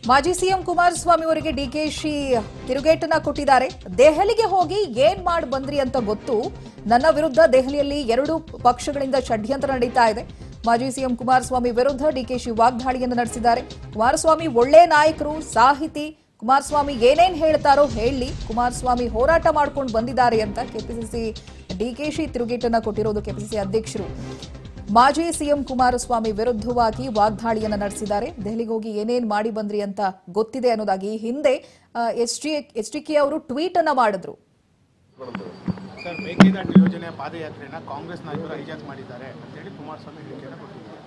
ಮಾಜಿ ಸಿಎಂ ಕುಮಾರಸ್ವಾಮಿ ಅವರಿಗೆ ಡಿಕೆಶಿ ತಿರುಗೇಟನ್ನ ಕೊಟ್ಟಿದ್ದಾರೆ ದೆಹಲಿಗೆ ಹೋಗಿ ಏನ್ ಮಾಡಿ ಬಂದ್ರಿ ಅಂತ ಗೊತ್ತು ನನ್ನ ವಿರುದ್ಧ ದೆಹಲಿಯಲ್ಲಿ ಎರಡು ಪಕ್ಷಗಳಿಂದ ಷಡ್ಯಂತ್ರ ನಡೀತಾ ಇದೆ ಮಾಜಿ ಸಿಎಂ ಕುಮಾರಸ್ವಾಮಿ ವಿರುದ್ಧ ಡಿಕೆಶಿ ವಾಗ್ದಾಳಿಯನ್ನು ನಡೆಸಿದ್ದಾರೆ ಕುಮಾರಸ್ವಾಮಿ ಒಳ್ಳೆ ನಾಯಕರು ಸಾಹಿತಿ ಕುಮಾರಸ್ವಾಮಿ ಏನೇನ್ ಹೇಳ್ತಾರೋ ಹೇಳಿ ಕುಮಾರಸ್ವಾಮಿ ಹೋರಾಟ ಮಾಡ್ಕೊಂಡು ಬಂದಿದ್ದಾರೆ ಅಂತ ಕೆಪಿಸಿಸಿ ಡಿಕೆಶಿ ತಿರುಗೇಟನ್ನ ಕೊಟ್ಟಿರೋದು ಕೆಪಿಸಿಸಿ ಅಧ್ಯಕ್ಷರು ಮಾಜಿ ಸಿಎಂ ಕುಮಾರಸ್ವಾಮಿ ವಿರುದ್ಧವಾಗಿ ವಾಗ್ದಾಳಿಯನ್ನ ನಡೆಸಿದ್ದಾರೆ ದೆಹಲಿಗೆ ಹೋಗಿ ಏನೇನ್ ಮಾಡಿ ಬಂದ್ರಿ ಅಂತ ಗೊತ್ತಿದೆ ಅನ್ನೋದಾಗಿ ಈ ಹಿಂದೆ H D H D K ಅವರು ಟ್ವೀಟ್ ಅನ್ನ ಮಾಡಿದ್ರು ಸರ್ ಮೇಕೆದಾಟು ಯೋಜನೆ ಪಾದಯಾತ್ರೆನ ಕಾಂಗ್ರೆಸ್ ನಾಯಕರು ಹೈಜಾಕ್ ಮಾಡಿದ್ದಾರೆ ಅಂತೇಳಿ ಕುಮಾರಸ್ವಾಮಿ ಹೇಳಿಕೆಯನ್ನು ಕೊಟ್ಟಿದ್ದಾರೆ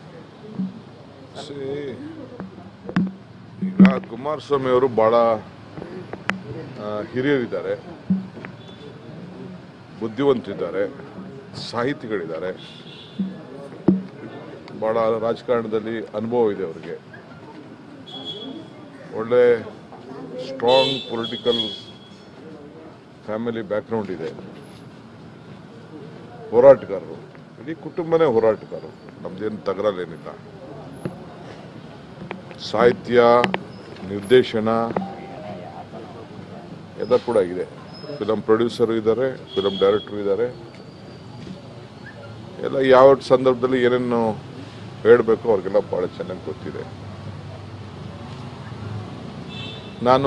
See, ಈಗ ಕುಮಾರಸ್ವಾಮಿ ಅವರು ಭಾಳ ಆ, ಹಿರಿಯರಿದ್ದಾರೆ ಬುದ್ಧಿವಂತರಿದ್ದಾರೆ ಸಾಹಿತಿಗಳಿದ್ದಾರೆ ಭಾಳ ರಾಜಕಾರಣದಲ್ಲಿ ಅನುಭವ ಇದೆ ಅವರಿಗೆ ಒಳ್ಳೆ ಸ್ಟ್ರಾಂಗ್ ಪೊಲಿಟಿಕಲ್ ಫ್ಯಾಮಿಲಿ ಬ್ಯಾಕ್ಗ್ರೌಂಡ್ ಇದೆ ಹೋರಾಟಗಾರರು ಇಡೀ ಕುಟುಂಬನೇ ಹೋರಾಟಗಾರರು ನಮ್ದೇನು ತಗರಲ್ಲೇನಿಲ್ಲ ಸಾಹಿತ್ಯ ನಿರ್ದೇಶನ ಎಲ್ಲ ಕೂಡ ಇದೆ ಫಿಲಮ್ ಪ್ರೊಡ್ಯೂಸರು ಇದ್ದಾರೆ ಫಿಲಮ್ ಡೈರೆಕ್ಟರ್ ಇದ್ದಾರೆ ಎಲ್ಲ ಯಾವ ಸಂದರ್ಭದಲ್ಲಿ ಏನೇನು ಹೇಳಬೇಕು ಅವ್ರಿಗೆಲ್ಲ ಭಾಳ ಚೆನ್ನಾಗಿ ಗೊತ್ತಿದೆ ನಾನು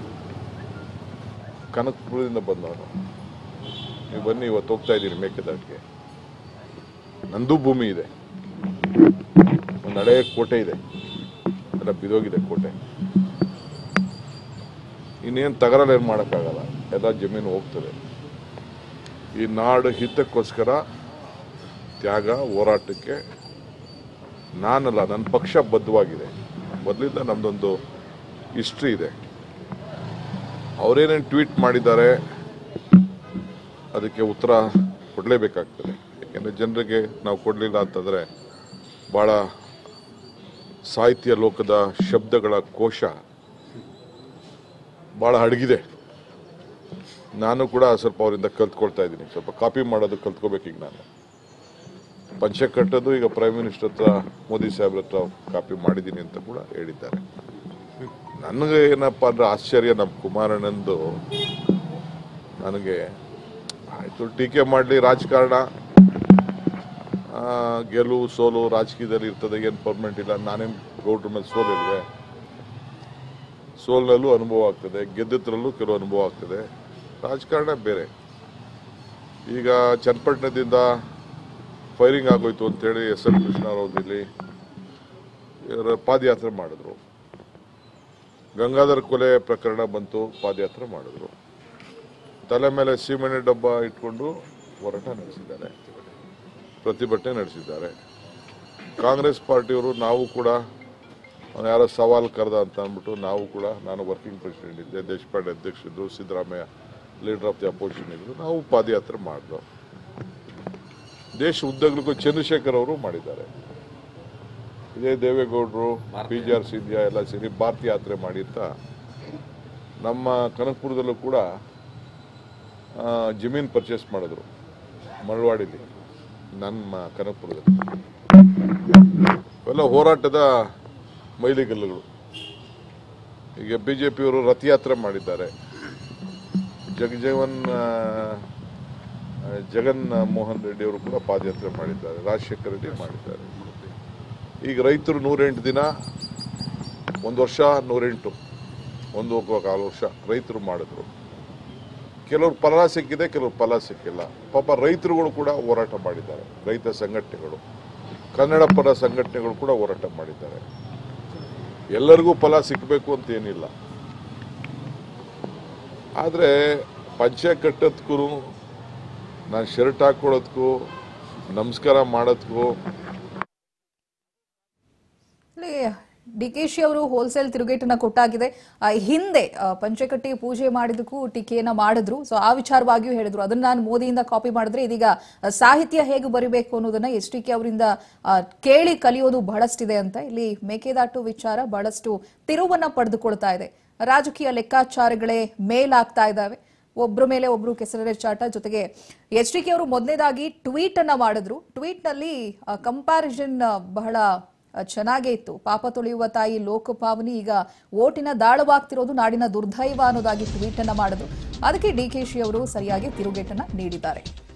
ಕನಕಪುರದಿಂದ ಬಂದವನು ನೀವು ಬನ್ನಿ ಇವತ್ತು ಹೋಗ್ತಾ ಇದ್ದೀನಿ ಮೇಕೆದಾಟಿಗೆ ನಂದು ಭೂಮಿ ಇದೆ ಒಂದು ಹಳೆಯ ಕೋಟೆ ಇದೆ ಎಲ್ಲ ಬಿದೋಗಿದೆ ಕೋಟೆ ಇನ್ನೇನು ತಗರಲ್ಲಿ ಏನು ಮಾಡೋಕ್ಕಾಗಲ್ಲ ಎಲ್ಲ ಜಮೀನು ಹೋಗ್ತದೆ ಈ ನಾಡು ಹಿತಕ್ಕೋಸ್ಕರ ತ್ಯಾಗ ಹೋರಾಟಕ್ಕೆ ನಾನಲ್ಲ ನನ್ನ ಪಕ್ಷ ಬದ್ಧವಾಗಿದೆ ಮೊದಲಿಂದ ನಮ್ಮದೊಂದು ಹಿಸ್ಟ್ರಿ ಇದೆ ಅವರೇನೇನು ಟ್ವೀಟ್ ಮಾಡಿದ್ದಾರೆ ಅದಕ್ಕೆ ಉತ್ತರ ಕೊಡಲೇಬೇಕಾಗ್ತದೆ ಯಾಕೆಂದರೆ ಜನರಿಗೆ ನಾವು ಕೊಡಲಿಲ್ಲ ಅಂತಂದರೆ ಭಾಳ ಸಾಹಿತ್ಯ ಲೋಕದ ಶಬ್ದಗಳ ಕೋಶ ಭಾಳ ಅಡಗಿದೆ ನಾನು ಕೂಡ ಸ್ವಲ್ಪ ಅವರಿಂದ ಕಲ್ತ್ಕೊಳ್ತಾ ಇದ್ದೀನಿ ಸ್ವಲ್ಪ ಕಾಪಿ ಮಾಡೋದು ಕಲ್ತ್ಕೋಬೇಕೀಗ ನಾನು ಪಂಚ ಕಟ್ಟೋದು ಈಗ ಪ್ರೈಮ್ ಮಿನಿಸ್ಟರ್ ಹತ್ರ ಮೋದಿ ಸಾಹೇಬ್ರ ಹತ್ರ ಕಾಪಿ ಮಾಡಿದ್ದೀನಿ ಅಂತ ಕೂಡ ಹೇಳಿದ್ದಾರೆ ನನಗೆ ಏನಪ್ಪ ಅಂದ್ರೆ ಆಶ್ಚರ್ಯ ನಮ್ಮ ಕುಮಾರಣ್ಣಂದು ನನಗೆ ಆಯಿತು ಟೀಕೆ ಮಾಡಲಿ ರಾಜಕಾರಣ ಆ, ಗೆಲುವು ಸೋಲು ರಾಜಕೀಯದಲ್ಲಿ ಇರ್ತದೆ ಏನು ಪರ್ಮನೆಂಟ್ ಇಲ್ಲ ನಾನೇನು ಗೌಡ್ರ ಮೇಲೆ ಸೋಲಿಲ್ವೇ ಸೋಲ್ನಲ್ಲೂ ಅನುಭವ ಆಗ್ತದೆ ಗೆದ್ದಿದ್ರಲ್ಲೂ ಕೆಲವು ಅನುಭವ ಆಗ್ತದೆ ರಾಜಕಾರಣ ಬೇರೆ ಈಗ ಚನ್ನಪಟ್ಟಣದಿಂದ ಫೈರಿಂಗ್ ಆಗೋಯ್ತು ಅಂತೇಳಿ ಎಸ್ ಎಲ್ ಕೃಷ್ಣರಾವ್ ಇಲ್ಲಿ ಇವರು ಪಾದಯಾತ್ರೆ ಮಾಡಿದ್ರು ಗಂಗಾಧರ ಕೊಲೆ ಪ್ರಕರಣ ಬಂತು ಪಾದಯಾತ್ರೆ ಮಾಡಿದ್ರು ತಲೆ ಮೇಲೆ ಸೀಮೆಣ್ಣೆ ಡಬ್ಬ ಇಟ್ಕೊಂಡು ಹೋರಾಟ ನಡೆಸಿದ್ದಾರೆ ಪ್ರತಿಭಟನೆ ನಡೆಸಿದ್ದಾರೆ ಕಾಂಗ್ರೆಸ್ ಪಾರ್ಟಿಯವರು ನಾವು ಕೂಡ ಅವ್ನು ಯಾರೋ ಸವಾಲು ಕರೆದ ಅಂತ ಅಂದ್ಬಿಟ್ಟು ನಾವು ಕೂಡ ನಾನು ವರ್ಕಿಂಗ್ ಪ್ರೆಸಿಡೆಂಟ್ ಇದ್ದೆ ದೇಶಪಾಂಡೆ ಅಧ್ಯಕ್ಷರಿದ್ರು Siddaramaiah leader of the opposition ಇದ್ರು ನಾವು ಪಾದಯಾತ್ರೆ ಮಾಡಿದ್ವು ದೇಶ ಉದ್ದಗಲಿಗೂ ಚಂದ್ರಶೇಖರ್ ಅವರು ಮಾಡಿದ್ದಾರೆ ಇದೇ ದೇವೇಗೌಡರು ಪಿ ಜಿ ಆರ್ ಸಿಂಧಿಯಾ ಎಲ್ಲ ಸೇರಿ ಭಾರತ ಯಾತ್ರೆ ಮಾಡಿ ಅಂತ ನಮ್ಮ ಕನಕಪುರದಲ್ಲೂ ಕೂಡ ಆ, ಜಮೀನ್ ಪರ್ಚೇಸ್ ಮಾಡಿದ್ರು ಮಳವಾಡಿಲಿ ನಮ್ಮ ಕನಕಪುರದಲ್ಲಿ ಇವೆಲ್ಲ ಹೋರಾಟದ ಮೈಲಿಗಲ್ಲುಗಳು ಈಗ ಬಿ ಜೆ ಪಿಯವರು ರಥಯಾತ್ರೆ ಮಾಡಿದ್ದಾರೆ ಜಗಜೀವನ್ ಆ, ಜಗನ್ ಮೋಹನ್ ರೆಡ್ಡಿ ಅವರು ಕೂಡ ಪಾದಯಾತ್ರೆ ಮಾಡಿದ್ದಾರೆ ರಾಜಶೇಖರ ರೆಡ್ಡಿ ಮಾಡಿದ್ದಾರೆ ಈಗ ರೈತರು ನೂರೆಂಟು ದಿನ ಒಂದು ವರ್ಷ ನೂರೆಂಟು ಒಂದು ಕಾಲು ವರ್ಷ ರೈತರು ಮಾಡಿದ್ರು ಕೆಲವ್ರು ಫಲ ಸಿಕ್ಕಿದೆ ಕೆಲವ್ರು ಫಲ ಸಿಕ್ಕಿಲ್ಲ ಪಾಪ ರೈತರುಗಳು ಕೂಡ ಹೋರಾಟ ಮಾಡಿದ್ದಾರೆ ರೈತ ಸಂಘಟನೆಗಳು ಕನ್ನಡ ಪರ ಸಂಘಟನೆಗಳು ಕೂಡ ಹೋರಾಟ ಮಾಡಿದ್ದಾರೆ ಎಲ್ಲರಿಗೂ ಫಲ ಸಿಕ್ಕಬೇಕು ಅಂತ ಏನಿಲ್ಲ ಆದರೆ ಪಂಚ ಕಟ್ಟೋದಕ್ಕೂ ನಾನು ಶರ್ಟ್ ಹಾಕೊಳ್ಳೋದಕ್ಕೂ ನಮಸ್ಕಾರ ಮಾಡೋದಕ್ಕೂ ಇಲ್ಲಿ ಡಿಕೆಶಿ ಅವರು ಹೋಲ್ಸೇಲ್ ತಿರುಗೇಟನ್ನ ಕೊಟ್ಟಾಗಿದೆ ಆ, ಹಿಂದೆ ಆ, ಪಂಚಕಟ್ಟಿ ಪೂಜೆ ಮಾಡಿದಕ್ಕೂ ಟೀಕೆಯನ್ನ ಮಾಡಿದ್ರು ಸೊ ಆ ವಿಚಾರವಾಗಿಯೂ ಹೇಳಿದ್ರು ಅದನ್ನ ನಾನು ಮೋದಿಯಿಂದ ಕಾಪಿ ಮಾಡಿದ್ರೆ ಇದೀಗ ಆ, ಸಾಹಿತ್ಯ ಹೇಗೆ ಬರಿಬೇಕು ಅನ್ನೋದನ್ನ ಎಸ್ ಟಿ ಕೆ ಅವರಿಂದ ಆ, ಕೇಳಿ ಕಲಿಯೋದು ಬಹಳಷ್ಟಿದೆ ಅಂತ ಇಲ್ಲಿ ಮೇಕೆದಾಟು ವಿಚಾರ ಬಹಳಷ್ಟು ತಿರುವನ್ನ ಪಡೆದುಕೊಳ್ತಾ ಇದೆ ರಾಜಕೀಯ ಲೆಕ್ಕಾಚಾರಗಳೇ ಮೇಲಾಗ್ತಾ ಇದ್ದಾವೆ ಒಬ್ರ ಮೇಲೆ ಒಬ್ರು ಕೆಸರೆ ಚಾಟ ಜೊತೆಗೆ ಎಚ್ ಡಿ ಕೆ ಅವರು ಮೊದಲನೇದಾಗಿ ಟ್ವೀಟ್ ಅನ್ನ ಮಾಡಿದ್ರು ಟ್ವೀಟ್ ನಲ್ಲಿ ಕಂಪ್ಯಾರಿಸನ್ ಬಹಳ ಅಹ್, ಚೆನ್ನಾಗೇ ಇತ್ತು ಪಾಪ ತೊಳೆಯುವ ತಾಯಿ ಲೋಕಪಾವನಿ ಈಗ ಓಟಿನ ದಾಳವಾಗ್ತಿರೋದು ನಾಡಿನ ದುರ್ದೈವ ಅನ್ನೋದಾಗಿ ಟ್ವೀಟ್ ಅನ್ನ ಮಾಡಿದ್ರು ಅದಕ್ಕೆ ಡಿಕೆಶಿ ಅವರು ಸರಿಯಾಗಿ ತಿರುಗೇಟನ್ನ ನೀಡಿದ್ದಾರೆ